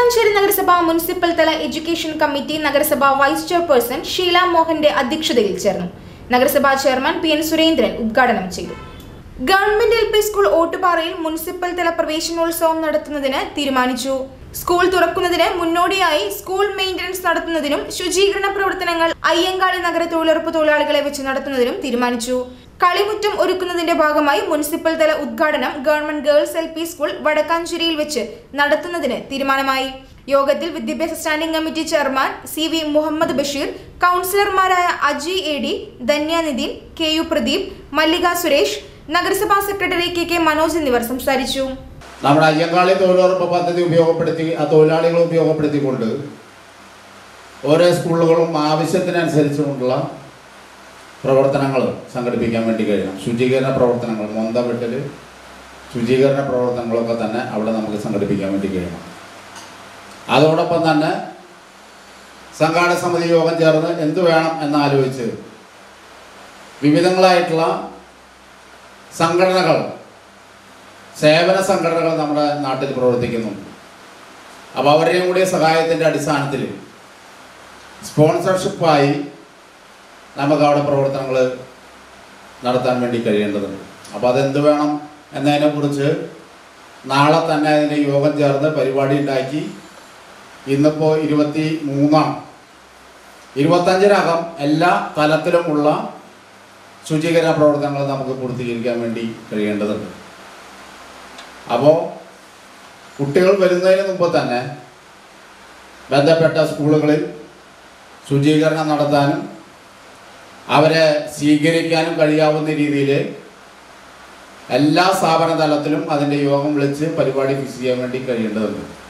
വടക്കാഞ്ചേരി നഗരസഭ മുനിസിപ്പൽ തല education committee നഗരസഭ വൈസ് ചെയർപേഴ്സൺ ഷീല മോഹന്റെ അധ്യക്ഷതയിൽ ചേർന്നു നഗരസഭാ ചെയർമാൻ പി എൻ സുരേന്ദ്രൻ ഉദ്ഘാടനം ചെയ്തു ഗവൺമെന്റ് എൽ പി സ്കൂൾ ഓട്ടുപാറയിൽ മുനിസിപ്പൽ തല പ്രവേശനോത്സവം നടത്തുന്നതിന് തീരുമാനിച്ചു സ്കൂൾ തുറക്കുന്നതിന് മുന്നോടിയായി സ്കൂൾ മെയിന്റനൻസ് നടത്തുന്നതിനും ശുചീകരണ പ്രവർത്തനങ്ങൾ അയ്യങ്കാളി നഗര തൊഴിലുറപ്പ് തൊഴിലാളികളെ വെച്ച് നടത്തുന്നതിനും തീരുമാനിച്ചു കളിമുറ്റം ഒരുക്കുന്നതിന്റെ ഭാഗമായി മുനിസിപ്പൽ തല ഉദ്ഘാടനം government girls L P school വടക്കാഞ്ചേരിയിൽ വെച്ച് നടത്തുന്നതിന് തീരുമാനമായി യോഗത്തിൽ വിദ്യാഭ്യാസ standing committee chairman C V Muhammad Basheer കൗൺസിലർമാരായ Aji A D Dhanya Nithin K U Pradeep Mallika Suresh നഗരസഭാ സെക്രട്ടറി കെ കെ മനോജ് എന്നിവർ സംസാരിച്ചു നമ്മുടെ അയ്യങ്കാളി തൊഴിലുറപ്പ് പദ്ധതി ഉപയോഗപ്പെടുത്തി ആ തൊഴിലാളികളെ ഉപയോഗപ്പെടുത്തിക്കൊണ്ട് ഓരോ സ്കൂളുകളും ആവശ്യത്തിനനുസരിച്ചുകൊണ്ടുള്ള പ്രവർത്തനങ്ങൾ സംഘടിപ്പിക്കാൻ വേണ്ടി കഴിയണം ശുചീകരണ പ്രവർത്തനങ്ങൾ മൊന്ത വെട്ടൽ ശുചീകരണ പ്രവർത്തനങ്ങളൊക്കെ തന്നെ അവിടെ നമുക്ക് സംഘടിപ്പിക്കാൻ വേണ്ടി കഴിയണം അതോടൊപ്പം തന്നെ സംഘാടക സമിതി യോഗം ചേർന്ന് എന്ത് വേണം എന്നാലോചിച്ച് വിവിധങ്ങളായിട്ടുള്ള സംഘടനകൾ സേവന സംഘടനകൾ നമ്മുടെ നാട്ടിൽ പ്രവർത്തിക്കുന്നുണ്ട് അപ്പോൾ അവരുടെയും കൂടി സഹായത്തിൻ്റെ അടിസ്ഥാനത്തിൽ സ്പോൺസർഷിപ്പായി നമുക്ക് അവിടെ പ്രവർത്തനങ്ങൾ നടത്താൻ വേണ്ടി കഴിയേണ്ടതുണ്ട് അപ്പോൾ അതെന്ത് വേണം എന്നതിനെക്കുറിച്ച് നാളെ തന്നെ അതിൻ്റെ യോഗം ചേർന്ന് പരിപാടി ഉണ്ടാക്കി ഇന്നിപ്പോൾ ഇരുപത്തി മൂന്നാം ഇരുപത്തഞ്ചിനകം എല്ലാ തലത്തിലുമുള്ള ശുചീകരണ പ്രവർത്തനങ്ങൾ നമുക്ക് പൂർത്തീകരിക്കാൻ വേണ്ടി കഴിയേണ്ടതുണ്ട് അപ്പോൾ കുട്ടികൾ വരുന്നതിന് മുമ്പ് തന്നെ ബന്ധപ്പെട്ട സ്കൂളുകളിൽ ശുചീകരണം നടത്താനും അവരെ സ്വീകരിക്കാനും കഴിയാവുന്ന രീതിയിൽ എല്ലാ സ്ഥാപന തലത്തിലും അതിൻ്റെ യോഗം വിളിച്ച് പരിപാടി ഫിക്സ് ചെയ്യാൻ വേണ്ടി കഴിയേണ്ടതുണ്ട്